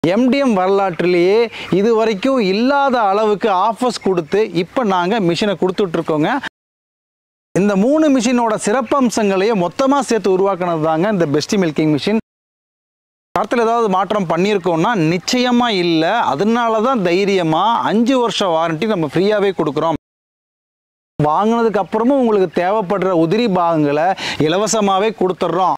MTM வரலாற்றிலேயே இது வரைக்கும் இல்லாத அளவுக்கு ஆஃபர்ஸ் கொடுத்து இப்போ நாங்கள் மிஷினை கொடுத்துட்ருக்கோங்க இந்த மூணு மிஷினோட சிறப்பம்சங்களையும் மொத்தமாக சேர்த்து உருவாக்குனது தாங்க இந்த பெஸ்டி மில்கிங் மிஷின் தரத்தில் ஏதாவது மாற்றம் பண்ணியிருக்கோம்னா நிச்சயமாக இல்லை அதனால தான் தைரியமாக அஞ்சு வருஷம் வாரண்டி நம்ம ஃப்ரீயாகவே கொடுக்குறோம் வாங்கினதுக்கு அப்புறமும் உங்களுக்கு தேவைப்படுற உதிரி பாகங்களை இலவசமாகவே கொடுத்துட்றோம்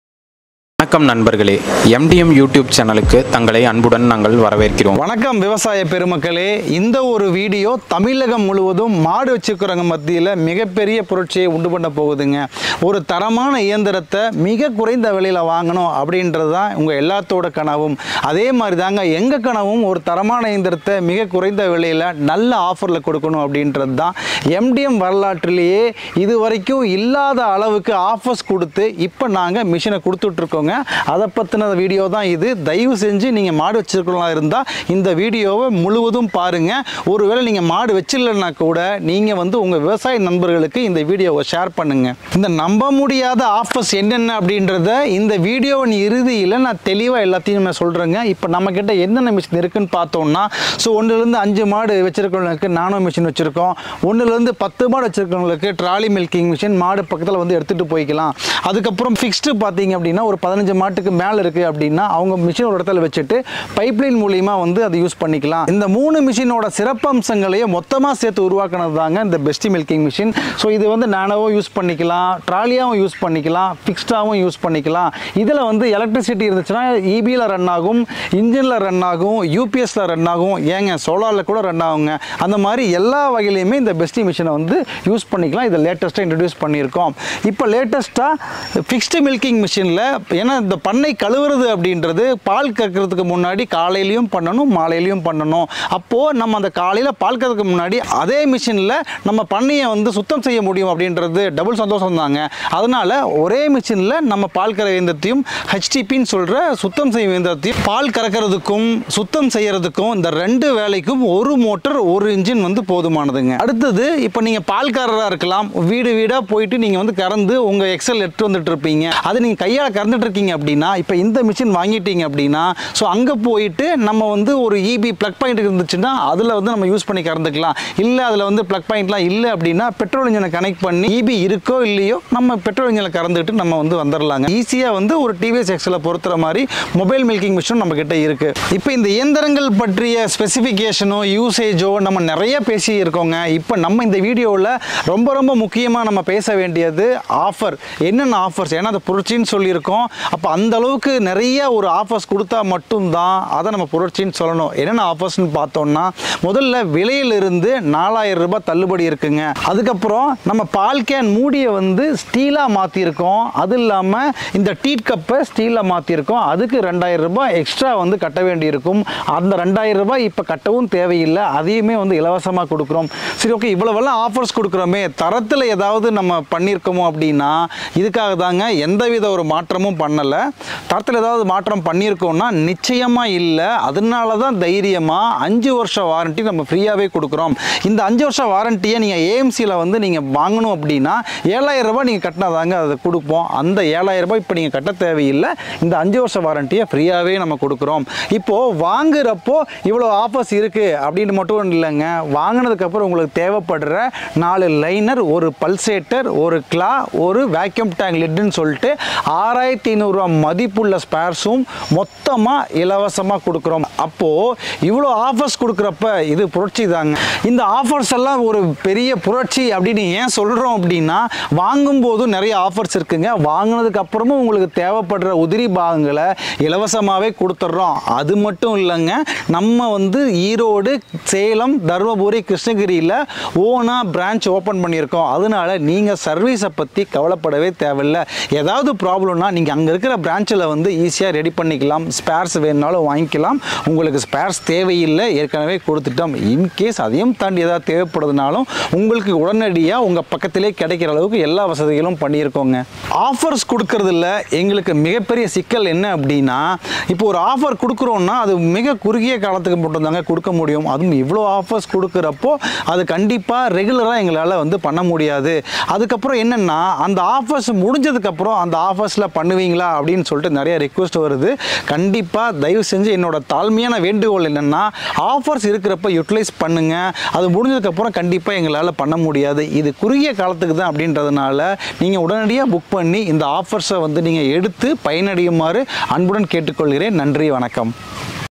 வணக்கம் நண்பர்களே எம்டிஎம் யூடியூப் சேனலுக்கு தங்களை அன்புடன் நாங்கள் வரவேற்கிறோம் வணக்கம் விவசாய பெருமக்களே இந்த ஒரு வீடியோ தமிழகம் முழுவதும் மாடு வச்சுக்கிறவங்க மத்தியில் மிகப்பெரிய புரட்சியை உண்டு பண்ண போகுதுங்க ஒரு தரமான இயந்திரத்தை மிக குறைந்த விலையில் வாங்கணும் அப்படின்றது தான் உங்கள் எல்லாத்தோட கனவும் அதே மாதிரி தாங்க எங்கள் கனவும் ஒரு தரமான இயந்திரத்தை மிக குறைந்த விலையில் நல்ல ஆஃபரில் கொடுக்கணும் அப்படின்றது தான் எம்டிஎம் வரலாற்றிலேயே இது வரைக்கும் இல்லாத அளவுக்கு ஆஃபர்ஸ் கொடுத்து இப்போ நாங்கள் மிஷினை கொடுத்துட்ருக்கோங்க அதை பற்றின வீடியோ தான் இது தயவு செஞ்சு நீங்கள் மாடு வச்சிருக்கலாம் இருந்தால் இந்த வீடியோவை முழுவதும் பாருங்கள் ஒருவேளை நீங்கள் மாடு வச்சிடலன்னா கூட நீங்கள் வந்து உங்கள் விவசாய நண்பர்களுக்கு இந்த வீடியோவை ஷேர் பண்ணுங்கள் இந்த நம்ப முடியாத ஆஃபர்ஸ் என்னென்ன அப்படின்றத இந்த வீடியோவின் இறுதியில் நான் தெளிவாக எல்லாத்தையும் நான் சொல்கிறேங்க இப்போ நம்மக்கிட்ட என்னென்ன மிஷின் இருக்குன்னு பார்த்தோம்னா ஸோ ஒன்றுலேருந்து அஞ்சு மாடு வச்சிருக்கவங்களுக்கு நானோ மிஷின் வச்சுருக்கோம் ஒன்றுலேருந்து பத்து மாடு வச்சிருக்கவங்களுக்கு ட்ராலி மில்கிங் மிஷின் மாடு பக்கத்தில் வந்து எடுத்துகிட்டு போய்க்கலாம் அதுக்கப்புறம் ஃபிக்ஸ்டு பார்த்தீங்க அப்படின்னா ஒரு பதினஞ்சு மாட்டுக்கு மேலே இருக்குது அப்படின்னா அவங்க மிஷின் ஒரு இடத்துல வச்சுட்டு பைப்லைன் மூலியமா வந்து அதை யூஸ் பண்ணிக்கலாம் இந்த மூணு மிஷினோட சிறப்பம்சங்களையும் மொத்தமாக சேர்த்து உருவாக்குனது தாங்க இந்த பெஸ்டி மில்கிங் மிஷின் ஸோ இது வந்து நானோவும் யூஸ் பண்ணிக்கலாம் ட்ராலியாகவும் யூஸ் பண்ணிக்கலாம் ஃபிக்ஸ்டாகவும் யூஸ் பண்ணிக்கலாம் இதில் வந்து எலக்ட்ரிசிட்டி இருந்துச்சுன்னா இபியில் ரன் ஆகும் இன்ஜினில் ரன் ஆகும் யூபிஎஸ்ல ரன் ஆகும் ஏங்க சோலாரில் கூட ரன் ஆகுங்க அந்த மாதிரி எல்லா வகையிலையுமே இந்த பெஸ்டி மிஷினை வந்து யூஸ் பண்ணிக்கலாம் இதை லேட்டஸ்ட்டாக இன்ட்ரடியூஸ் பண்ணியிருக்கோம் இப்போ லேட்டஸ்ட்டாக ஃபிக்ஸ்டு மில்கிங் மிஷினில் ஏன்னா இந்த பண்ணை கழுவுறது அப்படின்றது பால் கறக்கிறதுக்கு முன்னாடி காலையிலையும் பண்ணணும் மாலையிலையும் பண்ணணும் அப்போது நம்ம அந்த காலையில் பால் கறக்கிறதுக்கு முன்னாடி அதே மிஷினில் நம்ம பண்ணையை வந்து சுத்தம் செய்ய முடியும் அப்படின்றது டபுள் சந்தோஷம் தாங்க அதனால் ஒரே மிஷினில் நம்ம பால் கரை இயந்திரத்தையும் ஹெச்டிபின்னு சொல்கிற சுத்தம் செய்யும் இயந்திரத்தையும் பால் கறக்கிறதுக்கும் சுத்தம் செய்யறதுக்கும் இந்த ரெண்டு வேலைக்கும் ஒரு மோட்டர் ஒரு இன்ஜின் வந்து போதுமானதுங்க அடுத்தது இப்போ நீங்கள் பால்காரராக இருக்கலாம் வீடு வீடாக போயிட்டு நீங்கள் வந்து கறந்து உங்கள் எக்ஸல் எடுத்து வந்துட்டு இருப்பீங்க அது நீங்கள் கையால் கறந்துட்டு இருக்கீங்க அப்படின்னா இப்போ இந்த மிஷின் வாங்கிட்டீங்க அப்படின்னா ஸோ அங்கே போயிட்டு நம்ம வந்து ஒரு இபி ப்ளக் பாயிண்ட் இருந்துச்சுன்னா அதில் வந்து நம்ம யூஸ் பண்ணி கறந்துக்கலாம் இல்லை அதில் வந்து ப்ளக் பாயிண்ட்லாம் இல்லை அப்படின்னா பெட்ரோல் இன்ஜினை கனெக்ட் பண்ணி இபி இருக்கோ இல்லையோ நம்ம பெட்ரோல் இன்ஜினில் கறந்துட்டு நம்ம வந்து வந்துடலாங்க ஈஸியாக வந்து ஒரு டிவிஎஸ் எக்ஸில் பொறுத்துற மாதிரி மொபைல் மில்கிங் மிஷின் நம்ம கிட்ட இருக்கு இப்போ இந்த இயந்திரங்கள் பற்றிய ஸ்பெசிஃபிகேஷனோ யூசேஜோ நம்ம நிறைய பேசி இருக்கோங்க இப்போ நம்ம இந்த வீடியோவில் ரொம்ப ரொம்ப முக்கியமாக நம்ம பேச வேண்டியது ஆஃபர் என்னென்ன ஆஃபர்ஸ் ஏன்னா அது புரட்சின்னு சொல்லியிருக்கோம் அப்போ அந்த அளவுக்கு நிறைய ஒரு ஆஃபர்ஸ் கொடுத்தா மட்டும்தான் அதை நம்ம புரட்சின்னு சொல்லணும் என்னென்ன ஆஃபர்ஸ்னு பார்த்தோம்னா முதல்ல விலையிலிருந்து நாலாயிரம் ரூபாய் தள்ளுபடி இருக்குங்க அதுக்கப்புறம் நம்ம பால் கேன் மூடியை வந்து ஸ்டீலாக மாற்றிருக்கோம் அது இல்லாமல் இந்த டீட் கப்பை ஸ்டீலில் மாற்றிருக்கோம் அதுக்கு ரெண்டாயிரம் ரூபாய் எக்ஸ்ட்ரா வந்து கட்ட வேண்டியிருக்கும் அந்த ரெண்டாயிரம் ரூபாய் இப்போ கட்டவும் தேவையில்லை அதையுமே வந்து இலவசமாக கொடுக்குறோம் சரி ஓகே இவ்வளவெல்லாம் ஆஃபர்ஸ் கொடுக்குறோமே தரத்தில் ஏதாவது நம்ம பண்ணியிருக்கோமோ அப்படின்னா இதுக்காக தாங்க எந்தவித ஒரு மாற்றமும் பண்ணலை தரத்தில் ஏதாவது மாற்றம் பண்ணியிருக்கோம்னா நிச்சயமாக இல்லை அதனால தான் தைரியமாக அஞ்சு வருஷம் வாரண்டி நம்ம ஃப்ரீயாகவே கொடுக்குறோம் இந்த அஞ்சு வருஷம் வாரண்டியை நீங்கள் ஏஎம்சியில் வந்து நீங்கள் வாங்கணும் அப்படின்னா ஏழாயிரம் ரூபாய் நீங்கள் கட்டினா தாங்க அதை கொடுப்போம் அந்த ஏழாயிரம் ரூபாய் இப்போ நீங்கள் கட்ட தேவையில்லை இந்த அஞ்சு வருஷம் வாரண்டியை ஃப்ரீயாகவே நம்ம கொடுக்குறோம் இப்போது வாங்குறப்போ இவ்வளோ ஆஃபர்ஸ் இருக்குது அப்படின்னு மட்டும் இல்லைங்க வாங்கினதுக்கப்புறம் உங்களுக்கு தேவைப்படுற நாலு லைனர் ஒரு பல்சேட்டர் ஒரு கிளா ஒரு வேக்யூம் டேங்க் லிட்டுன்னு சொல்லிட்டு ஆறாயிரத்தி ஐநூறுரூவா மதிப்புள்ள ஸ்பேர்ஸும் மொத்தமாக இலவசமாக கொடுக்குறோம் அப்போது இவ்வளோ ஆஃபர்ஸ் கொடுக்குறப்ப இது புரட்சி தாங்க இந்த ஆஃபர்ஸ் எல்லாம் ஒரு பெரிய புரட்சி அப்படின்னு ஏன் சொல்கிறோம் அப்படின்னா வாங்கும்போதும் நிறைய ஆஃபர்ஸ் இருக்குங்க வாங்கினதுக்கு அப்புறமும் உங்களுக்கு தேவைப்படுற உதிரி பாகங்களை இலவசமாகவே கொடுத்துட்றோம் அது மட்டும் இல்லைங்க நம்ம வந்து ஈரோடு சேலம் தருமபுரி கிருஷ்ணகிரியில் ஓனாக பிரான்ச் ஓப்பன் பண்ணியிருக்கோம் அதனால நீங்கள் சர்வீஸை பற்றி கவலைப்படவே தேவையில்லை ஏதாவது ப்ராப்ளம்னா நீங்கள் அங்கே இருக்கிற பிரான்ச்சில் வந்து ஈஸியாக ரெடி பண்ணிக்கலாம் ஸ்பேர்ஸ் வேணுனாலும் வாங்கிக்கலாம் உங்களுக்கு ஸ்பேர்ஸ் தேவையில்லை ஏற்கனவே கொடுத்துட்டோம் இன்கேஸ் அதையும் தாண்டி ஏதாவது தேவைப்படுதுனாலும் உங்களுக்கு உடனடியாக உங்கள் பக்கத்திலே கிடைக்கிற அளவுக்கு எல்லா வசதிகளும் பண்ணியிருக்கோங்க ஆஃபர்ஸ் கொடுக்கறதுல எங்களுக்கு மிகப்பெரிய சிக்கல் என்ன அப்படின்னா இப்போ ஒரு ஆஃபர் கொடுக்குறோன்னா அது மிக குறுகிய காலத்துக்கு மட்டும்தாங்க கொடுக்க முடியும் அதுவும் இவ்வளோ ஆஃபர்ஸ் கொடுக்குறப்போ அது கண்டிப்பாக ரெகுலராக எங்களால் வந்து பண்ண முடியாது அதுக்கப்புறம் என்னென்னா அந்த ஆஃபர்ஸ் முடிஞ்சதுக்கப்புறம் அந்த ஆஃபர்ஸில் பண்ணுவீங்களா பண்ணுவீங்களா அப்படின்னு சொல்லிட்டு நிறைய ரிக்வெஸ்ட் வருது கண்டிப்பாக தயவு செஞ்சு என்னோட தாழ்மையான வேண்டுகோள் என்னென்னா ஆஃபர்ஸ் இருக்கிறப்ப யூட்டிலைஸ் பண்ணுங்க அது முடிஞ்சதுக்கப்புறம் கண்டிப்பாக எங்களால் பண்ண முடியாது இது குறுகிய காலத்துக்கு தான் அப்படின்றதுனால நீங்கள் உடனடியாக புக் பண்ணி இந்த ஆஃபர்ஸை வந்து நீங்கள் எடுத்து பயனடையுமாறு அன்புடன் கேட்டுக்கொள்கிறேன் நன்றி வணக்கம்